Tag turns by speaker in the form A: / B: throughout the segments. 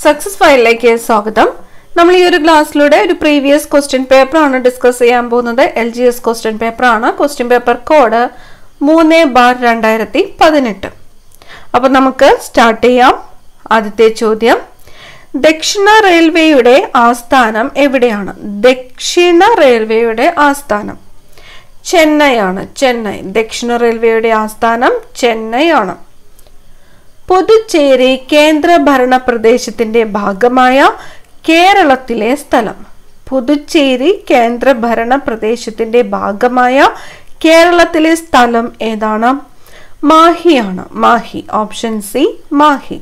A: success ഫയലിലേക്ക് സ്വാഗതം നമ്മൾ ഈ ഒരു ക്ലാസ്സിലൂടെ ഒരു പ്രീവിയസ് ക്വസ്റ്റ്യൻ പേപ്പർ ആണ് ഡിസ്കസ് ചെയ്യാൻ പോകുന്നത് L G S question paper ആണ് ക്വസ്റ്റ്യൻ പേപ്പർ കോഡ് മൂന്ന് ബാർ രണ്ടായിരത്തി പതിനെട്ട് അപ്പൊ നമുക്ക് സ്റ്റാർട്ട് ചെയ്യാം ആദ്യത്തെ ചോദ്യം ദക്ഷിണ റെയിൽവേയുടെ ആസ്ഥാനം എവിടെയാണ് ദക്ഷിണ റെയിൽവേയുടെ ആസ്ഥാനം ചെന്നൈ ആണ് ചെന്നൈ ദക്ഷിണ റെയിൽവേയുടെ ആസ്ഥാനം ചെന്നൈ ആണ് പുതുച്ചേരി കേന്ദ്രഭരണ പ്രദേശത്തിന്റെ ഭാഗമായ കേരളത്തിലെ സ്ഥലം പുതുച്ചേരി കേന്ദ്രഭരണ പ്രദേശത്തിന്റെ ഭാഗമായ കേരളത്തിലെ സ്ഥലം ഏതാണ് മാഹിയാണ് മാഹി ഓപ്ഷൻ സി മാഹി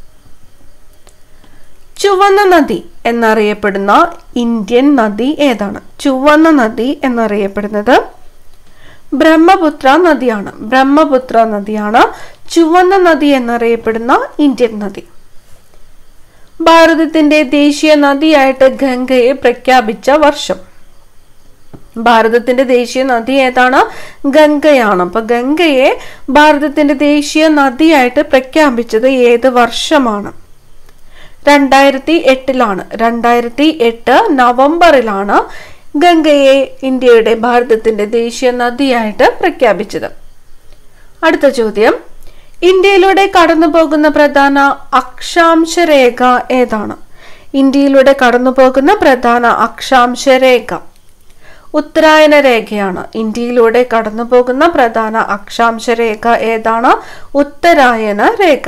A: ചുവന്ന നദി എന്നറിയപ്പെടുന്ന ഇന്ത്യൻ നദി ഏതാണ് ചുവന്ന നദി എന്നറിയപ്പെടുന്നത് ബ്രഹ്മപുത്ര നദിയാണ് ബ്രഹ്മപുത്ര നദിയാണ് ചുവന്ന നദി എന്നറിയപ്പെടുന്ന ഇന്ത്യൻ നദി ഭാരതത്തിന്റെ ദേശീയ നദിയായിട്ട് ഗംഗയെ പ്രഖ്യാപിച്ച വർഷം ഭാരതത്തിന്റെ ദേശീയ നദി ഏതാണ് ഗംഗയാണ് അപ്പൊ ഗംഗയെ ഭാരതത്തിന്റെ ദേശീയ നദിയായിട്ട് പ്രഖ്യാപിച്ചത് ഏത് വർഷമാണ് രണ്ടായിരത്തി എട്ടിലാണ് രണ്ടായിരത്തി എട്ട് നവംബറിലാണ് ഗംഗയെ ഇന്ത്യയുടെ ഭാരതത്തിന്റെ ദേശീയ നദിയായിട്ട് പ്രഖ്യാപിച്ചത് അടുത്ത ചോദ്യം ഇന്ത്യയിലൂടെ കടന്നു പോകുന്ന പ്രധാന അക്ഷാംശ രേഖ ഏതാണ് ഇന്ത്യയിലൂടെ കടന്നു പോകുന്ന പ്രധാന അക്ഷാംശ രേഖ ഉത്തരായന രേഖയാണ് ഇന്ത്യയിലൂടെ കടന്നു പോകുന്ന പ്രധാന അക്ഷാംശ രേഖ ഏതാണ് ഉത്തരായന രേഖ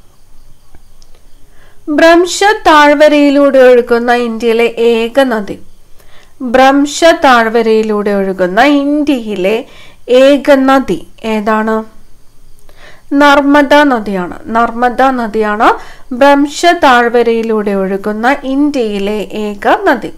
A: ഭ്രംശ താഴ്വരയിലൂടെ ഒഴുകുന്ന ഇന്ത്യയിലെ ഏക നദി ഭ്രംശ താഴ്വരയിലൂടെ ഒഴുകുന്ന ഇന്ത്യയിലെ ഏക നദി ഏതാണ് നർമ്മദ നദിയാണ് നർമ്മദ നദിയാണ് ഭ്രംശ താഴ്വരയിലൂടെ ഒഴുകുന്ന ഇന്ത്യയിലെ ഏക നദി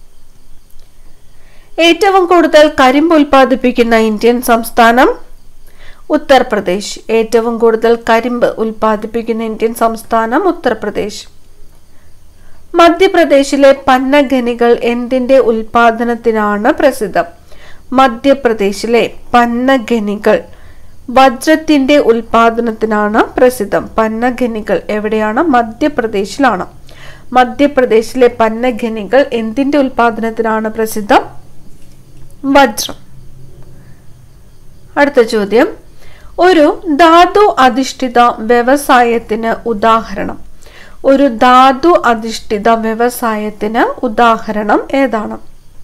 A: ഏറ്റവും കൂടുതൽ കരിമ്പ് ഉൽപ്പാദിപ്പിക്കുന്ന ഇന്ത്യൻ സംസ്ഥാനം ഉത്തർപ്രദേശ് ഏറ്റവും കൂടുതൽ കരിമ്പ് ഉൽപ്പാദിപ്പിക്കുന്ന ഇന്ത്യൻ സംസ്ഥാനം ഉത്തർപ്രദേശ് മധ്യപ്രദേശിലെ പന്നഖനികൾ എന്തിന്റെ ഉൽപാദനത്തിനാണ് പ്രസിദ്ധം മധ്യപ്രദേശിലെ പന്നഖനികൾ വജ്രത്തിന്റെ ഉൽപാദനത്തിനാണ് പ്രസിദ്ധം പന്നഖനികൾ എവിടെയാണ് മധ്യപ്രദേശിലാണ് മധ്യപ്രദേശിലെ പന്നഖനികൾ എന്തിന്റെ ഉൽപാദനത്തിനാണ് പ്രസിദ്ധം വജ്രം അടുത്ത ചോദ്യം ഒരു ധാതു അധിഷ്ഠിത വ്യവസായത്തിന് ഉദാഹരണം ഒരു ധാതു അധിഷ്ഠിത വ്യവസായത്തിന് ഉദാഹരണം ഏതാണ്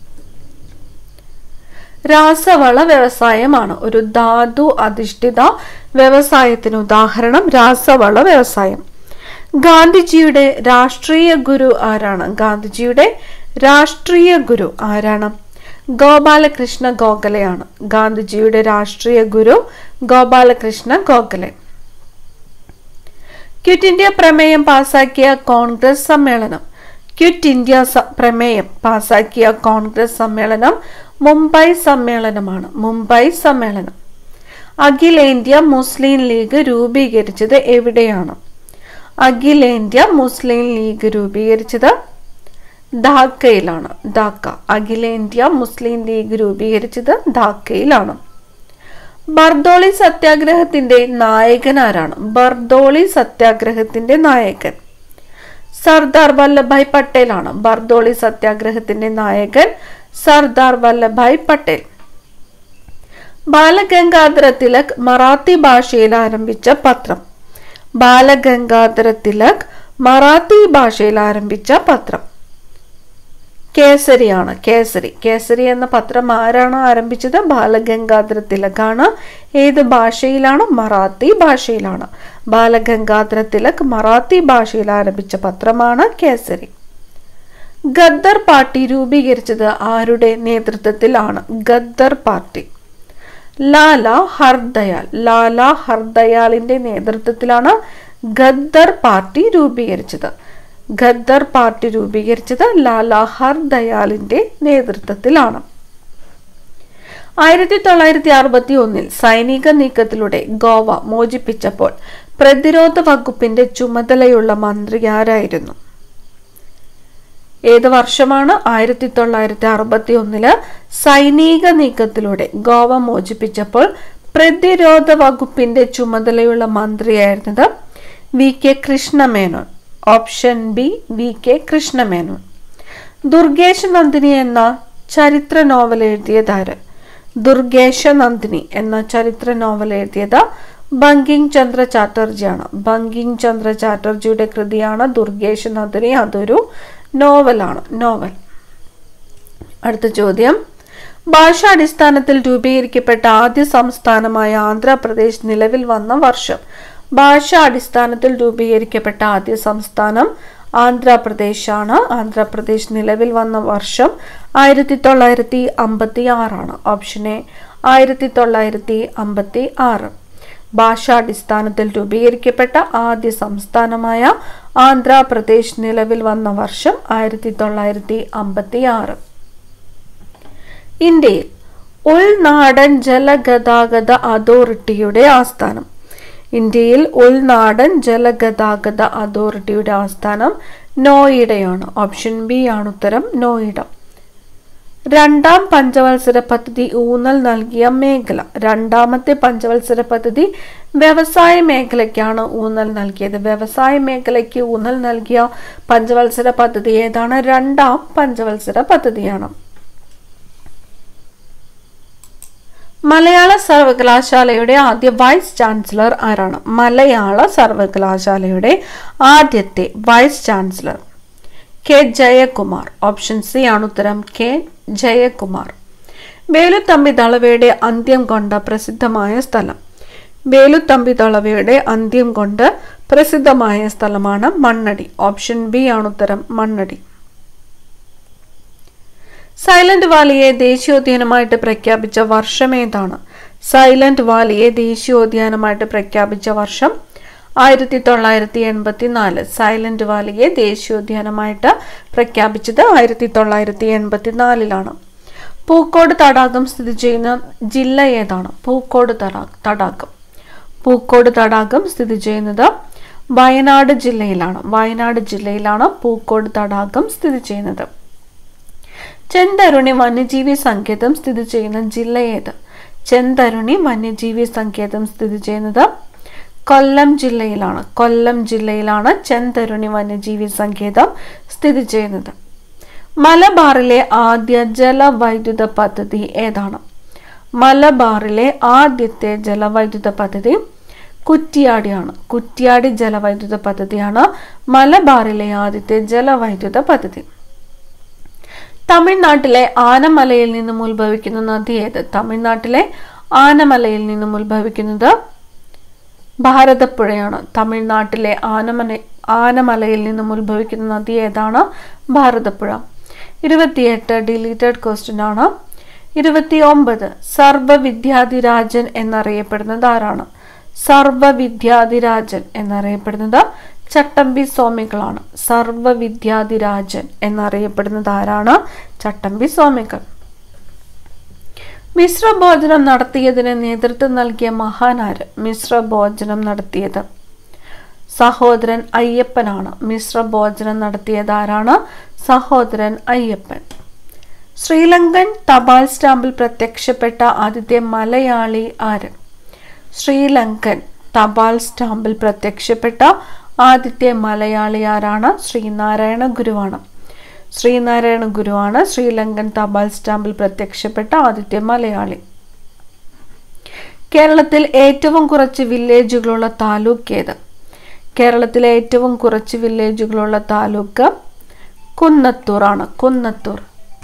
A: രാസവള വ്യവസായമാണ് ഒരു ധാതു അധിഷ്ഠിത വ്യവസായത്തിന് ഉദാഹരണം രാസവള വ്യവസായം ഗാന്ധിജിയുടെ രാഷ്ട്രീയ ഗുരു ആരാണ് ഗാന്ധിജിയുടെ രാഷ്ട്രീയ ഗുരു ആരാണ് ഗോപാലകൃഷ്ണ ഗോഖലെയാണ് ഗാന്ധിജിയുടെ രാഷ്ട്രീയ ഗുരു ഗോപാലകൃഷ്ണ ഗോഖലെ ക്വിറ്റ് ഇന്ത്യ പ്രമേയം പാസാക്കിയ കോൺഗ്രസ് സമ്മേളനം ക്വിറ്റ് ഇന്ത്യ പ്രമേയം പാസാക്കിയ കോൺഗ്രസ് സമ്മേളനം മുംബൈ സമ്മേളനമാണ് മുംബൈ സമ്മേളനം അഖിലേന്ത്യ മുസ്ലിം ലീഗ് രൂപീകരിച്ചത് എവിടെയാണ് അഖിലേന്ത്യ മുസ്ലിം ലീഗ് രൂപീകരിച്ചത് ധാക്കയിലാണ് ധാക്ക അഖിലേന്ത്യ മുസ്ലിം ലീഗ് രൂപീകരിച്ചത് ധാക്കയിലാണ് ബർദോളി സത്യാഗ്രഹത്തിന്റെ നായകൻ ആരാണ് ബർദോളി സത്യാഗ്രഹത്തിന്റെ നായകൻ സർദാർ വല്ലഭായ് പട്ടേലാണ് ബർദോളി സത്യാഗ്രഹത്തിന്റെ നായകൻ സർദാർ വല്ലഭായ് പട്ടേൽ ബാലഗംഗാധര തിലക് മറാത്തി ഭാഷയിൽ ആരംഭിച്ച പത്രം ബാലഗംഗാധര തിലക് മറാത്തി ഭാഷയിൽ ആരംഭിച്ച പത്രം കേസരിയാണ് കേസരി കേസരി എന്ന പത്രം ആരാണ് ആരംഭിച്ചത് ബാലഗംഗാധര തിലകാണ് ഏത് ഭാഷയിലാണ് മറാത്തി ഭാഷയിലാണ് ബാലഗംഗാധര തിലക് മറാത്തി ഭാഷയിൽ ആരംഭിച്ച പത്രമാണ് കേസരി ഗദ്ദർ പാർട്ടി രൂപീകരിച്ചത് ആരുടെ നേതൃത്വത്തിലാണ് ഗദ്ദർ പാർട്ടി ലാല ഹർദയാൽ ലാല ഹർദയാലിന്റെ നേതൃത്വത്തിലാണ് ഗദ്ദർ പാർട്ടി രൂപീകരിച്ചത് ഖദ്ദർ പാർട്ടി രൂപീകരിച്ചത് ലാല ഹർദയാലിന്റെ നേതൃത്വത്തിലാണ് ആയിരത്തി തൊള്ളായിരത്തി അറുപത്തി ഒന്നിൽ സൈനിക നീക്കത്തിലൂടെ ഗോവ മോചിപ്പിച്ചപ്പോൾ പ്രതിരോധ വകുപ്പിന്റെ ചുമതലയുള്ള മന്ത്രി ആരായിരുന്നു ഏത് വർഷമാണ് ആയിരത്തി തൊള്ളായിരത്തി അറുപത്തി ഒന്നില് സൈനിക നീക്കത്തിലൂടെ ഗോവ മോചിപ്പിച്ചപ്പോൾ പ്രതിരോധ വകുപ്പിന്റെ ചുമതലയുള്ള മന്ത്രിയായിരുന്നത് V K Krishna Menon option B V K Krishna Menon Durgesh Nandini എന്ന ചരിത്ര നോവൽ എഴുതിയതാര് ദുർഗേശ നന്ദിനി എന്ന ചരിത്ര നോവൽ എഴുതിയത് ബങ്കിങ് ചന്ദ്ര ചാറ്റർജിയാണ് ബങ്കിങ് ചന്ദ്ര ചാറ്റർജിയുടെ കൃതിയാണ് ദുർഗേശ നന്ദിനി അതൊരു നോവലാണ് നോവൽ അടുത്ത ചോദ്യം ഭാഷാടിസ്ഥാനത്തിൽ രൂപീകരിക്കപ്പെട്ട ആദ്യ സംസ്ഥാനമായ ആന്ധ്രാപ്രദേശ് നിലവിൽ വന്ന വർഷം ഭാഷാടിസ്ഥാനത്തിൽ രൂപീകരിക്കപ്പെട്ട ആദ്യ സംസ്ഥാനം ആന്ധ്രാപ്രദേശാണ് ആന്ധ്രാപ്രദേശ് നിലവിൽ വന്ന വർഷം ആയിരത്തി തൊള്ളായിരത്തി അമ്പത്തി ആറാണ് ഓപ്ഷൻ എ ആയിരത്തി തൊള്ളായിരത്തി അമ്പത്തി ആറ് ഭാഷാടിസ്ഥാനത്തിൽ രൂപീകരിക്കപ്പെട്ട ആദ്യ സംസ്ഥാനമായ ആന്ധ്രാപ്രദേശ് നിലവിൽ വന്ന വർഷം ആയിരത്തി തൊള്ളായിരത്തി അമ്പത്തി ആറ് ഇന്ത്യയിൽ ഉൾനാടൻ ജലഗതാഗത അതോറിറ്റിയുടെ ആസ്ഥാനം ഇന്ത്യയിൽ ഉൾനാടൻ ജലഗതാഗത അതോറിറ്റിയുടെ ആസ്ഥാനം നോയിഡയാണ് ഓപ്ഷൻ ബി ആണ് ഉത്തരം നോയിഡ രണ്ടാം പഞ്ചവത്സര പദ്ധതി ഊന്നൽ നൽകിയ മേഖല രണ്ടാമത്തെ പഞ്ചവത്സര പദ്ധതി വ്യവസായ മേഖലയ്ക്കാണ് ഊന്നൽ നൽകിയത് വ്യവസായ മേഖലയ്ക്ക് ഊന്നൽ നൽകിയ പഞ്ചവത്സര പദ്ധതി ഏതാണ് രണ്ടാം പഞ്ചവത്സര പദ്ധതിയാണ് മലയാള സർവകലാശാലയുടെ ആദ്യ വൈസ് ചാൻസലർ ആരാണ് മലയാള സർവകലാശാലയുടെ ആദ്യത്തെ vice chancellor K Jayakumar option C ആണ് ഉത്തരം കെ ജയകുമാർ വേലുത്തമ്പി ദളവയുടെ അന്ത്യം കൊണ്ട പ്രസിദ്ധമായ സ്ഥലം വേലുത്തമ്പി ദളവയുടെ അന്ത്യം കൊണ്ട് പ്രസിദ്ധമായ സ്ഥലമാണ് മണ്ണടി ഓപ്ഷൻ ബി ആണ് ഉത്തരം മണ്ണടി സൈലന്റ് വാലിയെ ദേശീയോദ്യാനമായിട്ട് പ്രഖ്യാപിച്ച വർഷം ഏതാണ് സൈലന്റ് വാലിയെ ദേശീയോദ്യാനമായിട്ട് പ്രഖ്യാപിച്ച വർഷം ആയിരത്തി തൊള്ളായിരത്തി എൺപത്തി നാല് സൈലന്റ് വാലിയെ ദേശീയോദ്യാനമായിട്ട് പ്രഖ്യാപിച്ചത് ആയിരത്തി തൊള്ളായിരത്തി എൺപത്തി നാലിലാണ് പൂക്കോട് തടാകം സ്ഥിതി ചെയ്യുന്ന ജില്ല ഏതാണ് പൂക്കോട് തടാ തടാകം പൂക്കോട് തടാകം സ്ഥിതി ചെയ്യുന്നത് വയനാട് ജില്ലയിലാണ് വയനാട് ജില്ലയിലാണ് പൂക്കോട് തടാകം സ്ഥിതി ചെയ്യുന്നത് ചെന്തരുണി വന്യജീവി സങ്കേതം സ്ഥിതി ചെയ്യുന്ന ജില്ല ഏത് ചെന്തരുണി വന്യജീവി സങ്കേതം സ്ഥിതി ചെയ്യുന്നത് കൊല്ലം ജില്ലയിലാണ് കൊല്ലം ജില്ലയിലാണ് ചെന്തരുണി വന്യജീവി സങ്കേതം സ്ഥിതി ചെയ്യുന്നത് മലബാറിലെ ആദ്യ ജലവൈദ്യുത പദ്ധതി ഏതാണ് മലബാറിലെ ആദ്യത്തെ ജലവൈദ്യുത പദ്ധതി കുറ്റിയാടിയാണ് കുറ്റിയാടി ജലവൈദ്യുത പദ്ധതിയാണ് മലബാറിലെ ആദ്യത്തെ ജലവൈദ്യുത പദ്ധതി തമിഴ്നാട്ടിലെ ആനമലയിൽ നിന്നും ഉത്ഭവിക്കുന്ന നദി ഏത് തമിഴ്നാട്ടിലെ ആനമലയിൽ നിന്നും ഉത്ഭവിക്കുന്നത് ഭാരതപ്പുഴയാണ് തമിഴ്നാട്ടിലെ ആനമല ആനമലയിൽ നിന്നും ഉത്ഭവിക്കുന്ന നദി ഏതാണ് ഭാരതപ്പുഴ ഇരുപത്തിയെട്ട് ഡിലീറ്റഡ് ക്വസ്റ്റ്യൻ ആണ് ഇരുപത്തി ഒമ്പത് സർവവിദ്യാധിരാജൻ എന്നറിയപ്പെടുന്നത് ആരാണ് സർവവിദ്യാധിരാജൻ എന്നറിയപ്പെടുന്നത് ചട്ടമ്പി സ്വാമികളാണ് സർവവിദ്യാധിരാജൻ എന്നറിയപ്പെടുന്നത് ആരാണ് ചട്ടമ്പി സ്വാമികൾ മിശ്രഭോജനം നടത്തിയതിന് നേതൃത്വം നൽകിയ മഹാനാര് മിശ്രഭോജനം നടത്തിയത് സഹോദരൻ അയ്യപ്പനാണ് മിശ്രഭോജനം നടത്തിയത് ആരാണ് സഹോദരൻ അയ്യപ്പൻ ശ്രീലങ്കൻ തപാൽ സ്റ്റാമ്പിൽ പ്രത്യക്ഷപ്പെട്ട ആദ്യത്തെ മലയാളി ആര് ശ്രീലങ്കൻ തപാൽ സ്റ്റാമ്പിൽ പ്രത്യക്ഷപ്പെട്ട ആദ്യത്തെ മലയാളി ആരാണ് ശ്രീനാരായണ ഗുരുവാണ് ശ്രീനാരായണ ഗുരുവാണ് ശ്രീലങ്കൻ തപാൽ സ്റ്റാമ്പിൽ പ്രത്യക്ഷപ്പെട്ട ആദ്യത്തെ മലയാളി കേരളത്തിൽ ഏറ്റവും കുറച്ച് വില്ലേജുകളുള്ള താലൂക്ക് ഏത് കേരളത്തിലെ ഏറ്റവും കുറച്ച് വില്ലേജുകളുള്ള താലൂക്ക് കുന്നത്തൂർ ആണ് കുന്നത്തൂർ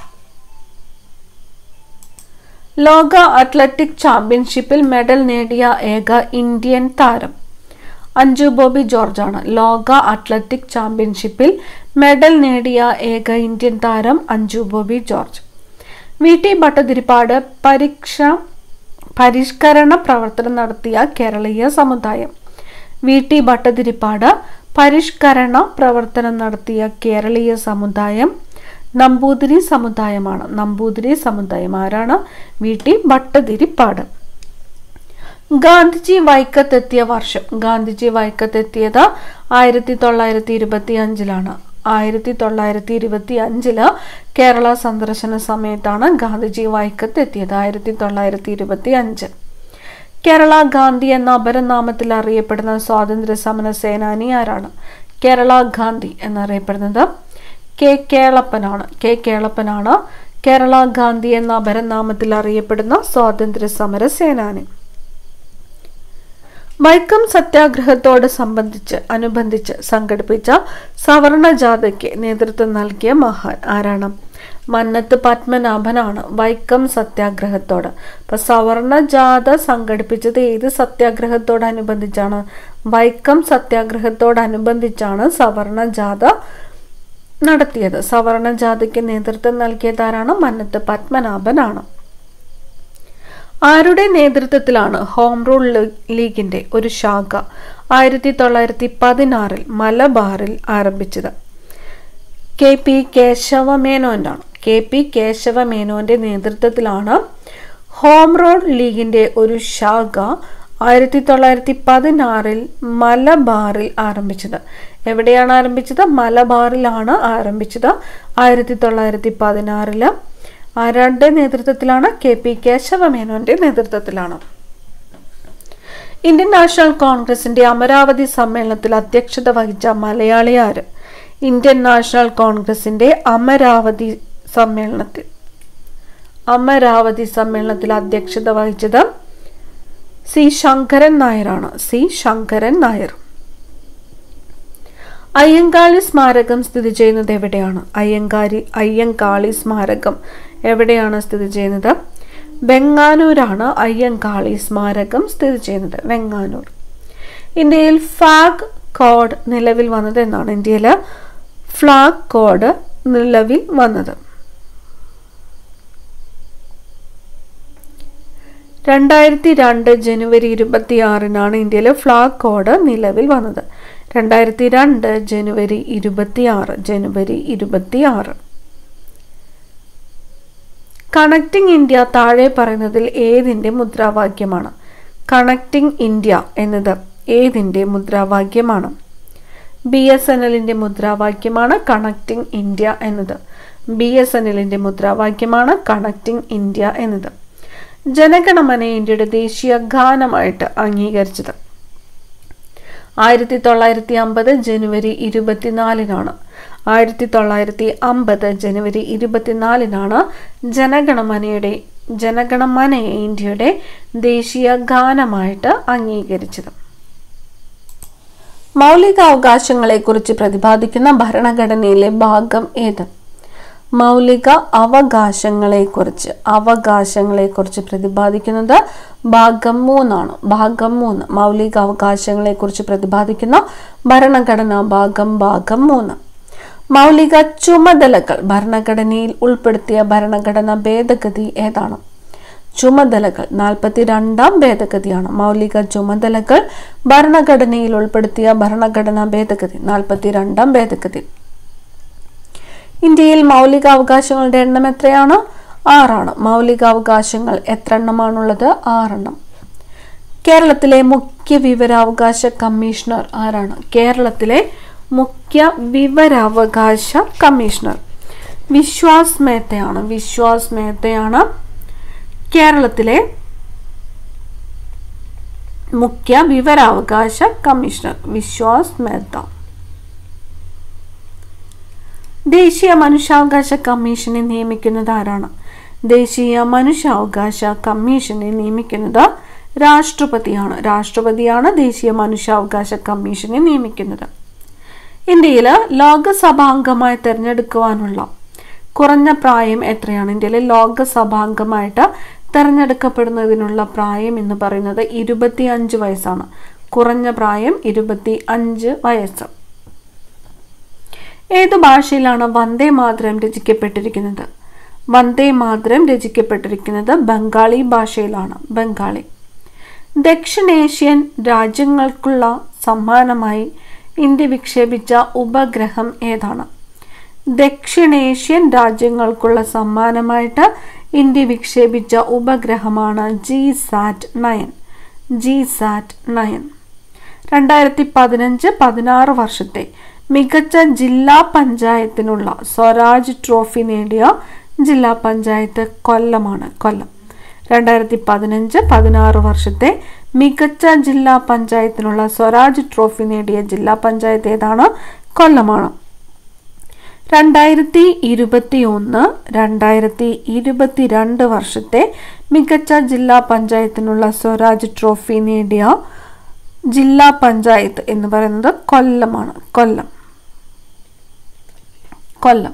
A: ലോക അത്ലറ്റിക് ചാമ്പ്യൻഷിപ്പിൽ മെഡൽ നേടിയ ഏക ഇന്ത്യൻ താരം അഞ്ജു ബോബി ജോർജാണ് ലോക അത്ലറ്റിക് ചാമ്പ്യൻഷിപ്പിൽ മെഡൽ നേടിയ ഏക ഇന്ത്യൻ താരം അഞ്ജു ബോബി ജോർജ് വി ടി ഭട്ടതിരിപ്പാട് പരീക്ഷ പരിഷ്കരണ പ്രവർത്തനം നടത്തിയ കേരളീയ സമുദായം വി ടി ഭട്ടതിരിപ്പാട് പരിഷ്കരണ പ്രവർത്തനം നടത്തിയ കേരളീയ സമുദായം നമ്പൂതിരി സമുദായമാണ് നമ്പൂതിരി സമുദായം ആരാണ് വി ടി ഭട്ടതിരിപ്പാട് ഗാന്ധിജി വൈക്കത്തെത്തിയ വർഷം ഗാന്ധിജി വൈക്കത്തെത്തിയത് ആയിരത്തി തൊള്ളായിരത്തി ഇരുപത്തി അഞ്ചിലാണ് ആയിരത്തി തൊള്ളായിരത്തി ഇരുപത്തി അഞ്ചില് കേരള സന്ദർശന സമയത്താണ് ഗാന്ധിജി വൈക്കത്തെത്തിയത് ആയിരത്തി തൊള്ളായിരത്തി ഇരുപത്തി അഞ്ച് കേരള ഗാന്ധി എന്ന അപരനാമത്തിൽ അറിയപ്പെടുന്ന സ്വാതന്ത്ര്യ സമര സേനാനി ആരാണ് കേരള ഗാന്ധി എന്നറിയപ്പെടുന്നത് കെ കേളപ്പനാണ് കെ കേളപ്പനാണ് കേരള ഗാന്ധി എന്ന അപരനാമത്തിൽ അറിയപ്പെടുന്ന സ്വാതന്ത്ര്യ സമര സേനാനി വൈക്കം സത്യാഗ്രഹത്തോട് സംബന്ധിച്ച് അനുബന്ധിച്ച് സംഘടിപ്പിച്ച സവർണ ജാഥയ്ക്ക് നേതൃത്വം നൽകിയ മഹാൻ ആരാണ് മന്നത്ത് പത്മനാഭനാണ് വൈക്കം സത്യാഗ്രഹത്തോട് അപ്പൊ സവർണ ജാഥ സംഘടിപ്പിച്ചത് ഏത് സത്യാഗ്രഹത്തോടനുബന്ധിച്ചാണ് വൈക്കം സത്യാഗ്രഹത്തോടനുബന്ധിച്ചാണ് സവർണ ജാഥ നടത്തിയത് സവർണ ജാഥയ്ക്ക് നേതൃത്വം നൽകിയതാരാണ് മന്നത്ത് പത്മനാഭനാണ് ആരുടെ നേതൃത്വത്തിലാണ് ഹോം റൂൾ ലീഗിന്റെ ഒരു ശാഖ ആയിരത്തി തൊള്ളായിരത്തി പതിനാറിൽ മലബാറിൽ ആരംഭിച്ചത് കെ പി കേശവമേനോൻ്റാണ് കെ പി കേശവമേനോന്റെ നേതൃത്വത്തിലാണ് ഹോം റോഡ് ലീഗിന്റെ ഒരു ശാഖ ആയിരത്തി തൊള്ളായിരത്തി പതിനാറിൽ മലബാറിൽ ആരംഭിച്ചത് എവിടെയാണ് ആരംഭിച്ചത് മലബാറിലാണ് ആരംഭിച്ചത് ആയിരത്തി തൊള്ളായിരത്തി പതിനാറില് ആരാരുടെ നേതൃത്വത്തിലാണ് കെ പി കേശവമേനോന്റെ നേതൃത്വത്തിലാണ് ഇന്ത്യൻ നാഷണൽ കോൺഗ്രസിന്റെ അമരാവതി സമ്മേളനത്തിൽ അധ്യക്ഷത വഹിച്ച മലയാളി ആര് ഇന്ത്യൻ നാഷണൽ കോൺഗ്രസിന്റെ അമരാവതി സമ്മേളനത്തിൽ അമരാവതി സമ്മേളനത്തിൽ അധ്യക്ഷത വഹിച്ചത് സി ശങ്കരൻ നായരാണ് സി ശങ്കരൻ നായർ അയ്യങ്കാളി സ്മാരകം സ്ഥിതി ചെയ്യുന്നത് എവിടെയാണ് അയ്യങ്കാരി അയ്യങ്കാളി സ്മാരകം എവിടെയാണ് സ്ഥിതി ചെയ്യുന്നത് വെങ്ങാനൂരാണ് അയ്യങ്കാളി സ്മാരകം സ്ഥിതി ചെയ്യുന്നത് വെങ്ങാനൂർ ഇന്ത്യയിൽ ഫ്ലാഗ് കോഡ് നിലവിൽ വന്നത് എന്നാണ് ഇന്ത്യയിൽ ഫ്ലാഗ് കോഡ് നിലവിൽ വന്നത് രണ്ടായിരത്തി രണ്ട് ജനുവരി ഇരുപത്തി ആറിനാണ് ഇന്ത്യയിൽ ഫ്ലാഗ് കോഡ് നിലവിൽ വന്നത് രണ്ടായിരത്തി രണ്ട് ജനുവരി ഇരുപത്തി ആറ് ജനുവരി ഇരുപത്തി ആറ് കണക്റ്റിംഗ് ഇന്ത്യ താഴെ പറയുന്നതിൽ ഏതിൻ്റെ മുദ്രാവാക്യമാണ് കണക്റ്റിംഗ് ഇന്ത്യ എന്നത് ഏതിൻ്റെ മുദ്രാവാക്യമാണ് ബി എസ് എൻ എല്ലിൻ്റെ മുദ്രാവാക്യമാണ് കണക്റ്റിംഗ് ഇന്ത്യ എന്നത് ബി എസ് എൻ എല്ലിൻ്റെ മുദ്രാവാക്യമാണ് കണക്റ്റിംഗ് ഇന്ത്യ എന്നത് ജനഗണമന ഇന്ത്യയുടെ ദേശീയ ഗാനമായിട്ട് അംഗീകരിച്ചത് ആയിരത്തി തൊള്ളായിരത്തി അമ്പത് ജനുവരി ഇരുപത്തിനാലിനാണ് ആയിരത്തി തൊള്ളായിരത്തി അമ്പത് ജനുവരി ഇരുപത്തിനാലിനാണ് ജനഗണമനയുടെ ജനഗണമനയെ ഇന്ത്യയുടെ ദേശീയ ഗാനമായിട്ട് അംഗീകരിച്ചത് മൗലികാവകാശങ്ങളെക്കുറിച്ച് പ്രതിപാദിക്കുന്ന ഭരണഘടനയിലെ ഭാഗം ഏത് മൗലിക അവകാശങ്ങളെക്കുറിച്ച് അവകാശങ്ങളെക്കുറിച്ച് പ്രതിപാദിക്കുന്നത് ഭാഗം മൂന്നാണ് ഭാഗം മൂന്ന് മൗലിക അവകാശങ്ങളെക്കുറിച്ച് പ്രതിപാദിക്കുന്ന ഭരണഘടനാ ഭാഗം ഭാഗം മൂന്ന് മൗലിക ചുമതലകൾ ഭരണഘടനയിൽ ഉൾപ്പെടുത്തിയ ഭരണഘടനാ ഭേദഗതി ഏതാണ് ചുമതലകൾ നാൽപ്പത്തി രണ്ടാം ഭേദഗതിയാണ് മൗലിക ചുമതലകൾ ഭരണഘടനയിൽ ഉൾപ്പെടുത്തിയ ഭരണഘടനാ ഭേദഗതി നാൽപ്പത്തി രണ്ടാം ഭേദഗതി ഇന്ത്യയിൽ മൗലികാവകാശങ്ങളുടെ എണ്ണം എത്രയാണ് ആറാണ് മൗലികാവകാശങ്ങൾ എത്ര എണ്ണമാണുള്ളത് ആറെണ്ണം കേരളത്തിലെ മുഖ്യ വിവരാവകാശ കമ്മീഷണർ ആരാണ് കേരളത്തിലെ മുഖ്യ വിവരാവകാശ കമ്മീഷണർ വിശ്വാസ് മേത്തയാണ് വിശ്വാസ് മേത്തയാണ് കേരളത്തിലെ മുഖ്യ വിവരാവകാശ കമ്മീഷണർ വിശ്വാസ് മേത്ത ദേശീയ മനുഷ്യാവകാശ കമ്മീഷനെ നിയമിക്കുന്നത് ആരാണ് ദേശീയ മനുഷ്യാവകാശ കമ്മീഷനെ നിയമിക്കുന്നത് രാഷ്ട്രപതിയാണ് രാഷ്ട്രപതിയാണ് ദേശീയ മനുഷ്യാവകാശ കമ്മീഷനെ നിയമിക്കുന്നത് ഇന്ത്യയിൽ ലോകസഭാംഗമായി തിരഞ്ഞെടുക്കുവാനുള്ള കുറഞ്ഞ പ്രായം എത്രയാണ് ഇന്ത്യയിലെ ലോകസഭാംഗമായിട്ട് തിരഞ്ഞെടുക്കപ്പെടുന്നതിനുള്ള പ്രായം എന്ന് പറയുന്നത് ഇരുപത്തി അഞ്ച് വയസ്സാണ് കുറഞ്ഞ പ്രായം ഇരുപത്തി അഞ്ച് വയസ്സ് ഏതു ഭാഷയിലാണ് വന്ദേ മാതരം രചിക്കപ്പെട്ടിരിക്കുന്നത് വന്ദേ മാതരം രചിക്കപ്പെട്ടിരിക്കുന്നത് ബംഗാളി ഭാഷയിലാണ് ബംഗാളി ദക്ഷിണേഷ്യൻ രാജ്യങ്ങൾക്കുള്ള സമ്മാനമായി ഇന്ത്യ വിക്ഷേപിച്ച ഉപഗ്രഹം ഏതാണ് ദക്ഷിണേഷ്യൻ രാജ്യങ്ങൾക്കുള്ള സമ്മാനമായിട്ട് ഇന്ത്യ വിക്ഷേപിച്ച ഉപഗ്രഹമാണ് G sat nine G sat nine രണ്ടായിരത്തി പതിനഞ്ച് പതിനാറ് വർഷത്തെ മികച്ച ജില്ലാ പഞ്ചായത്തിനുള്ള സ്വരാജ് ട്രോഫി നേടിയ ജില്ലാ പഞ്ചായത്ത് കൊല്ലമാണ് കൊല്ലം രണ്ടായിരത്തി പതിനഞ്ച് പതിനാറ് വർഷത്തെ മികച്ച ജില്ലാ പഞ്ചായത്തിനുള്ള സ്വരാജ് ട്രോഫി നേടിയ ജില്ലാ പഞ്ചായത്ത് ഏതാണ് കൊല്ലമാണ് രണ്ടായിരത്തി ഇരുപത്തി ഒന്ന് രണ്ടായിരത്തി ഇരുപത്തിരണ്ട് വർഷത്തെ മികച്ച ജില്ലാ പഞ്ചായത്തിനുള്ള സ്വരാജ് ട്രോഫി നേടിയ ജില്ലാ പഞ്ചായത്ത് എന്ന് പറയുന്നത് കൊല്ലമാണ് കൊല്ലം കൊല്ലം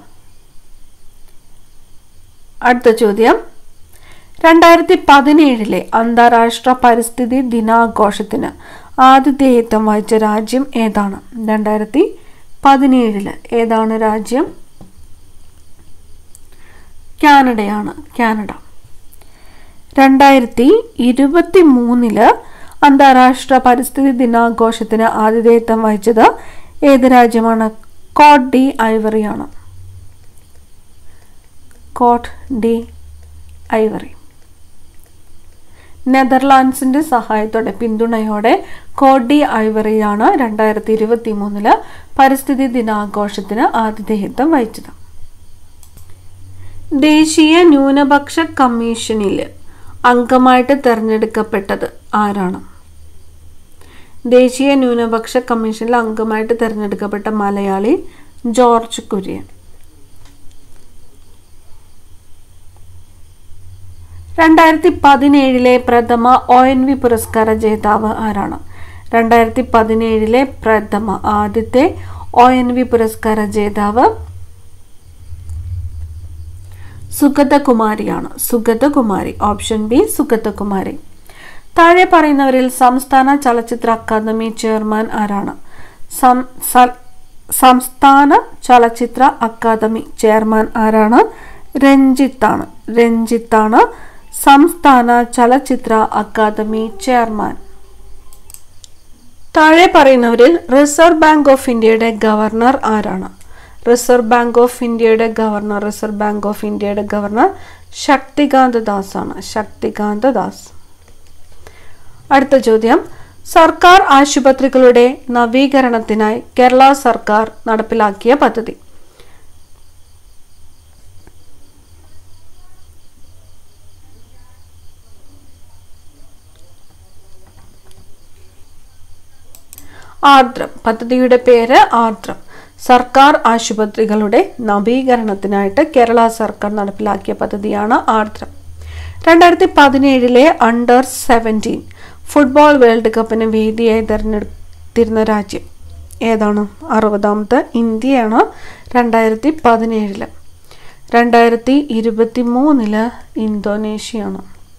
A: അടുത്ത ചോദ്യം രണ്ടായിരത്തി പതിനേഴിലെ അന്താരാഷ്ട്ര പരിസ്ഥിതി ദിനാഘോഷത്തിന് ആതിഥേയത്വം വഹിച്ച രാജ്യം ഏതാണ് രണ്ടായിരത്തി പതിനേഴില് ഏതാണ് രാജ്യം കാനഡയാണ് കാനഡ രണ്ടായിരത്തി ഇരുപത്തി മൂന്നില് അന്താരാഷ്ട്ര പരിസ്ഥിതി ദിനാഘോഷത്തിന് ആതിഥേയത്വം വഹിച്ചത് ഏത് രാജ്യമാണ് കോട്ട് ഡി ഐവറിയാണ് കോട്ട് ഡി ഐവറി നെതർലാൻഡ്സിന്റെ സഹായത്തോടെ പിന്തുണയോടെ കോഡി ഐവറിയാണ് രണ്ടായിരത്തി ഇരുപത്തി മൂന്നില് പരിസ്ഥിതി ദിനാഘോഷത്തിന് ആതിഥേയത്വം വഹിച്ചത് ദേശീയ ന്യൂനപക്ഷ കമ്മീഷനിൽ അംഗമായിട്ട് തിരഞ്ഞെടുക്കപ്പെട്ടത് ആരാണ് ദേശീയ ന്യൂനപക്ഷ കമ്മീഷനിൽ അംഗമായിട്ട് തിരഞ്ഞെടുക്കപ്പെട്ട മലയാളി ജോർജ് കുര്യൻ രണ്ടായിരത്തി പതിനേഴിലെ പ്രഥമ ഒ എൻ വി പുരസ്കാര ജേതാവ് ആരാണ് രണ്ടായിരത്തി പതിനേഴിലെ പ്രഥമ ആദ്യത്തെ ഒ എൻ വി പുരസ്കാര ജേതാവ് സുഗതകുമാരിയാണ് സുഗതകുമാരി ഓപ്ഷൻ ബി സുഗതകുമാരി താഴെ പറയുന്നവരിൽ സംസ്ഥാന ചലച്ചിത്ര അക്കാദമി ചെയർമാൻ ആരാണ് സം- സ- സംസ്ഥാന ചലച്ചിത്ര അക്കാദമി ചെയർമാൻ ആരാണ് രഞ്ജിത്താണ് രഞ്ജിത്താണ് സംസ്ഥാന ചലച്ചിത്ര അക്കാദമി ചെയർമാൻ താഴെ പറയുന്നവരിൽ റിസർവ് ബാങ്ക് ഓഫ് ഇന്ത്യയുടെ ഗവർണർ ആരാണ് റിസർവ് ബാങ്ക് ഓഫ് ഇന്ത്യയുടെ ഗവർണർ റിസർവ് ബാങ്ക് ഓഫ് ഇന്ത്യയുടെ ഗവർണർ ശക്തികാന്ത ദാസ് ആണ് ശക്തികാന്ത ദാസ് അടുത്ത ചോദ്യം സർക്കാർ ആശുപത്രികളുടെ നവീകരണത്തിനായി കേരള സർക്കാർ നടപ്പിലാക്കിയ പദ്ധതി ആർദ്രം പദ്ധതിയുടെ പേര് ആർദ്രം സർക്കാർ ആശുപത്രികളുടെ നവീകരണത്തിനായിട്ട് കേരള സർക്കാർ നടപ്പിലാക്കിയ പദ്ധതിയാണ് ആർദ്രം രണ്ടായിരത്തി പതിനേഴിലെ അണ്ടർ സെവൻറ്റീൻ ഫുട്ബോൾ വേൾഡ് കപ്പിന് വേദിയായി തിരഞ്ഞെടുത്തിരുന്ന രാജ്യം ഏതാണ് അറുപതാമത്തെ ഇന്ത്യയാണ് രണ്ടായിരത്തി പതിനേഴില് രണ്ടായിരത്തി ഇരുപത്തി മൂന്നില് ഇന്തോനേഷ്യയാണ്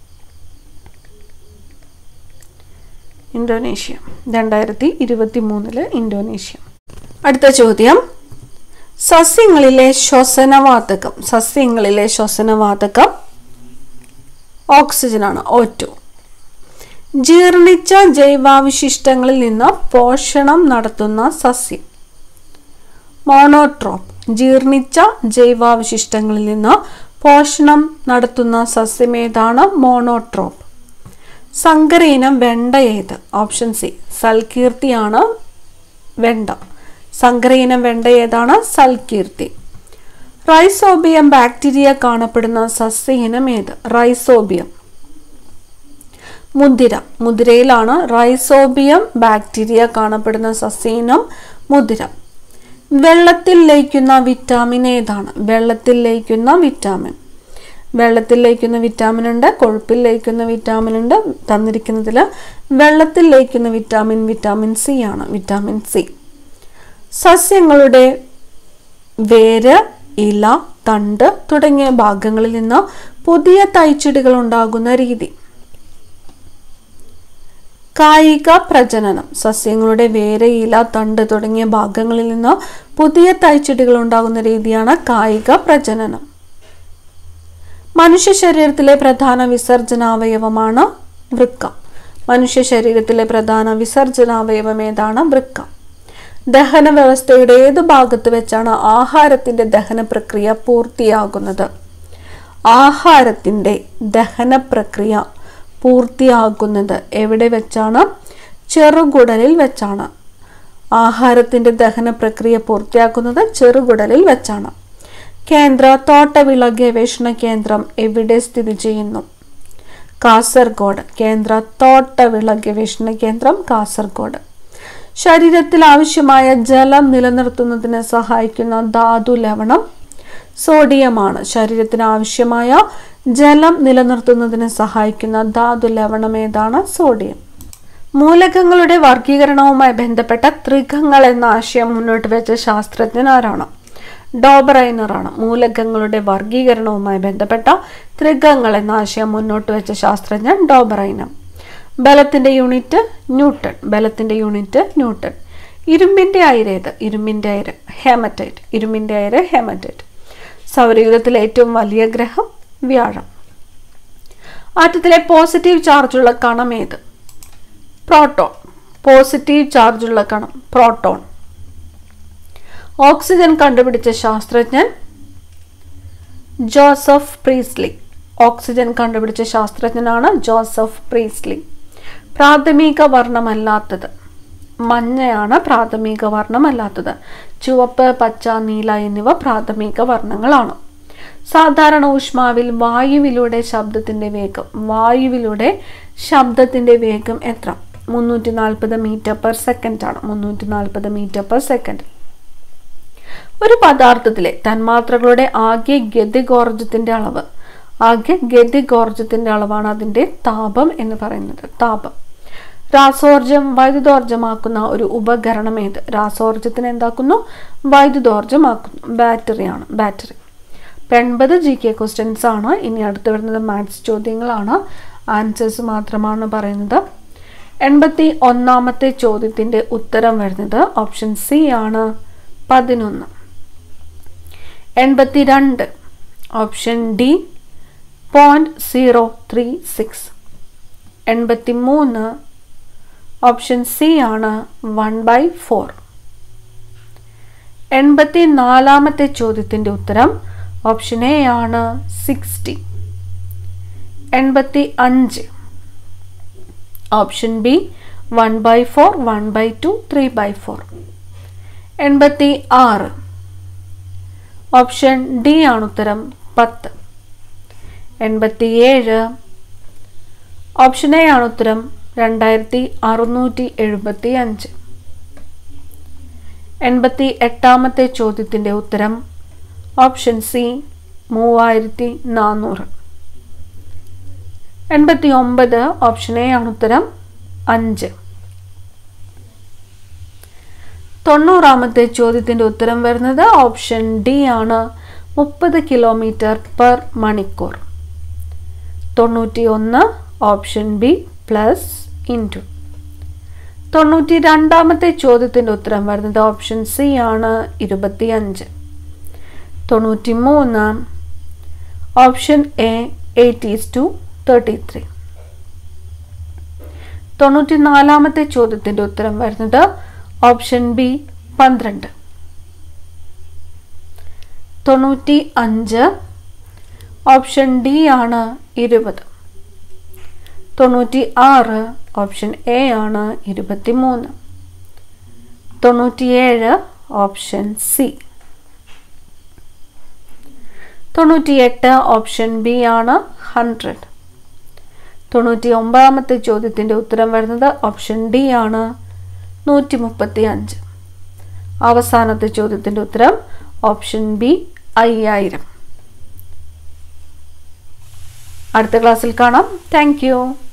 A: ഇന്തോനേഷ്യ രണ്ടായിരത്തി ഇരുപത്തി മൂന്നില് ഇന്തോനേഷ്യ അടുത്ത ചോദ്യം സസ്യങ്ങളിലെ ശ്വസനവാതകം സസ്യങ്ങളിലെ ശ്വസനവാതകം ഓക്സിജനാണ് ഓ ടു ജീർണിച്ച ജൈവാവശിഷ്ടങ്ങളിൽ നിന്ന് പോഷണം നടത്തുന്ന സസ്യം മോണോട്രോപ്പ് ജീർണിച്ച ജൈവാവശിഷ്ടങ്ങളിൽ നിന്ന് പോഷണം നടത്തുന്ന സസ്യമേതാണ് മോണോട്രോപ്പ് സങ്കരയിനം വെണ്ട ഏത് ഓപ്ഷൻ സി സൽകീർത്തിയാണ് വെണ്ട സങ്കരയിനം വെണ്ട ഏതാണ് സൽകീർത്തി റൈസോബിയം ബാക്ടീരിയ കാണപ്പെടുന്ന സസ്യയിനം ഏത് റൈസോബിയം മുതിര മുതിരയിലാണ് റൈസോബിയം ബാക്ടീരിയ കാണപ്പെടുന്ന സസ്യയിനം മുതിര വെള്ളത്തിൽ ലയിക്കുന്ന വിറ്റാമിൻ ഏതാണ് വെള്ളത്തിൽ ലയിക്കുന്ന വിറ്റാമിൻ വെള്ളത്തിൽ ലയിക്കുന്ന വിറ്റാമിൻ ഉണ്ട് കൊഴുപ്പിൽ ലയിക്കുന്ന വിറ്റാമിൻ ഉണ്ട് തന്നിരിക്കുന്നതിൽ വെള്ളത്തിൽ ലയിക്കുന്ന വിറ്റാമിൻ വിറ്റാമിൻ സി ആണ് വിറ്റാമിൻ സി സസ്യങ്ങളുടെ വേര് ഇല തണ്ട് തുടങ്ങിയ ഭാഗങ്ങളിൽ നിന്ന് പുതിയ തൈച്ചെടികൾ ഉണ്ടാകുന്ന രീതി കായിക പ്രജനനം സസ്യങ്ങളുടെ വേര് ഇല തണ്ട് തുടങ്ങിയ ഭാഗങ്ങളിൽ നിന്ന് പുതിയ തൈച്ചെടികൾ ഉണ്ടാകുന്ന രീതിയാണ് കായിക പ്രജനനം മനുഷ്യ ശരീരത്തിലെ പ്രധാന വിസർജനാവയവമാണ് വൃക്ക മനുഷ്യ ശരീരത്തിലെ പ്രധാന വിസർജനാവയവം ഏതാണ് വൃക്ക ദഹന വ്യവസ്ഥയുടെ ഏത് ഭാഗത്ത് വെച്ചാണ് ആഹാരത്തിന്റെ ദഹന പ്രക്രിയ പൂർത്തിയാകുന്നത് ആഹാരത്തിന്റെ ദഹന പ്രക്രിയ പൂർത്തിയാകുന്നത് എവിടെ വെച്ചാണ് ചെറുകുടലിൽ വെച്ചാണ് ആഹാരത്തിന്റെ ദഹന പ്രക്രിയ പൂർത്തിയാക്കുന്നത് ചെറുകുടലിൽ വെച്ചാണ് കേന്ദ്ര തോട്ടവിള ഗവേഷണ കേന്ദ്രം എവിടെ സ്ഥിതി ചെയ്യുന്നു കാസർഗോഡ് കേന്ദ്ര തോട്ടവിള ഗവേഷണ കേന്ദ്രം കാസർഗോഡ് ശരീരത്തിൽ ആവശ്യമായ ജലം നിലനിർത്തുന്നതിന് സഹായിക്കുന്ന ധാതു ലവണം സോഡിയമാണ് ശരീരത്തിന് ആവശ്യമായ ജലം നിലനിർത്തുന്നതിന് സഹായിക്കുന്ന ധാതു ലവണം ഏതാണ് സോഡിയം മൂലകങ്ങളുടെ വർഗീകരണവുമായി ബന്ധപ്പെട്ട ത്രികങ്ങൾ എന്ന ആശയം മുന്നോട്ട് വെച്ച ശാസ്ത്രജ്ഞൻ ആരാണ് ഡോബറൈനറാണ് മൂലകങ്ങളുടെ വർഗീകരണവുമായി ബന്ധപ്പെട്ട ത്രികങ്ങൾ എന്ന ആശയം മുന്നോട്ട് വെച്ച ശാസ്ത്രജ്ഞൻ ഡോബറൈനം ബലത്തിന്റെ യൂണിറ്റ് ന്യൂട്ടൺ ബലത്തിന്റെ യൂണിറ്റ് ന്യൂട്ടൺ ഇരുമ്പിന്റെ അയിരേത് ഇരുമ്പിന്റെ അയിര് ഹേമറ്റൈറ്റ് ഇരുമ്പിന്റെ അയിര് ഹേമറ്റൈറ്റ് സൗരയൂഥത്തിലെ ഏറ്റവും വലിയ ഗ്രഹം വ്യാഴം ആറ്റത്തിലെ പോസിറ്റീവ് ചാർജുള്ള കണം ഏത് പ്രോട്ടോൺ പോസിറ്റീവ് ചാർജുള്ള കണം പ്രോട്ടോൺ ഓക്സിജൻ കണ്ടുപിടിച്ച ശാസ്ത്രജ്ഞൻ ജോസഫ് പ്രീസ്ലി ഓക്സിജൻ കണ്ടുപിടിച്ച ശാസ്ത്രജ്ഞനാണ് ജോസഫ് പ്രീസ്ലി പ്രാഥമിക വർണ്ണമല്ലാത്തത് മഞ്ഞയാണ് പ്രാഥമിക വർണ്ണമല്ലാത്തത് ചുവപ്പ് പച്ച നീല എന്നിവ പ്രാഥമിക വർണ്ണങ്ങളാണ് സാധാരണ ഊഷ്മാവിൽ വായുവിലൂടെ ശബ്ദത്തിന്റെ വേഗം വായുവിലൂടെ ശബ്ദത്തിന്റെ വേഗം എത്ര മുന്നൂറ്റി നാൽപ്പത് മീറ്റർ പെർ സെക്കൻഡ് ആണ് മുന്നൂറ്റി നാൽപ്പത് മീറ്റർ പെർ സെക്കൻഡ് ഒരു പദാർത്ഥത്തിലെ തന്മാത്രകളുടെ ആകെ ഗതികോർജത്തിന്റെ അളവ് ആകെ ഗതികോർജത്തിന്റെ അളവാണ് അതിന്റെ താപം എന്ന് പറയുന്നത് താപം രാസോർജം വൈദ്യുതോർജമാക്കുന്ന ഒരു ഉപകരണം ഏത് രാസോർജത്തിന് എന്താക്കുന്നു വൈദ്യുതോർജമാക്കുന്നു ബാറ്ററിയാണ് ബാറ്ററി എൺപത് ജി കെ ക്വസ്റ്റ്യൻസ് ആണ് ഇനി അടുത്ത് വരുന്നത് മാത്സ് ചോദ്യങ്ങളാണ് ആൻസേഴ്സ് മാത്രമാണ് പറയുന്നത് എൺപത്തി ഒന്നാമത്തെ ചോദ്യത്തിന്റെ ഉത്തരം വരുന്നത് ഓപ്ഷൻ സി ആണ് പതിനൊന്ന് എൺപത്തി രണ്ട് option D point zero three six എൺപത്തി മൂന്ന് ഓപ്ഷൻ സി ആണ് വൺ ബൈ ഫോർ എൺപത്തി നാലാമത്തെ ചോദ്യത്തിൻ്റെ ഉത്തരം ഓപ്ഷൻ എ ആണ് സിക്സ്റ്റി എൺപത്തി അഞ്ച് option B one by four one by two three by four എൺപത്തി ആറ് ഓപ്ഷൻ ഡി ആണ് ഉത്തരം പത്ത് എൺപത്തിയേഴ് ഓപ്ഷൻ എ ആണ് ഉത്തരം രണ്ടായിരത്തി അറുന്നൂറ്റി എഴുപത്തി അഞ്ച് എൺപത്തി എട്ടാമത്തെ ചോദ്യത്തിൻ്റെ ഉത്തരം ഓപ്ഷൻ സി മൂവായിരത്തി നാനൂറ് എൺപത്തി ഒമ്പത് ഓപ്ഷൻ എ ആണ് ഉത്തരം അഞ്ച് തൊണ്ണൂറാമത്തെ ചോദ്യത്തിൻ്റെ ഉത്തരം വരുന്നത് ഓപ്ഷൻ ഡി ആണ് മുപ്പത് കിലോമീറ്റർ പെർ മണിക്കൂർ തൊണ്ണൂറ്റി ഒന്ന് ഓപ്ഷൻ ബി പ്ലസ് ഇൻറ്റു തൊണ്ണൂറ്റി രണ്ടാമത്തെ ചോദ്യത്തിൻ്റെ ഉത്തരം വരുന്നത് ഓപ്ഷൻ സി ആണ് ഇരുപത്തിയഞ്ച് തൊണ്ണൂറ്റി മൂന്ന് option A eight is to thirty three തൊണ്ണൂറ്റി നാലാമത്തെ ചോദ്യത്തിൻ്റെ ഉത്തരം വരുന്നത് ഓപ്ഷൻ ബി പന്ത്രണ്ട് തൊണ്ണൂറ്റി അഞ്ച് ഓപ്ഷൻ ഡി ആണ് ഇരുപത് തൊണ്ണൂറ്റി ആറ് ഓപ്ഷൻ എ ആണ് ഇരുപത്തി മൂന്ന് തൊണ്ണൂറ്റിയേഴ് ഓപ്ഷൻ സി തൊണ്ണൂറ്റിയെട്ട് ഓപ്ഷൻ ബി ആണ് ഹൺഡ്രഡ് തൊണ്ണൂറ്റി ഒമ്പതാമത്തെ ചോദ്യത്തിൻ്റെ ഉത്തരം വരുന്നത് ഓപ്ഷൻ ഡി ആണ് നൂറ്റി മുപ്പത്തി അഞ്ച് അവസാനത്തെ ചോദ്യത്തിൻ്റെ ഉത്തരം ഓപ്ഷൻ ബി അയ്യായിരം അടുത്ത ക്ലാസ്സിൽ കാണാം താങ്ക്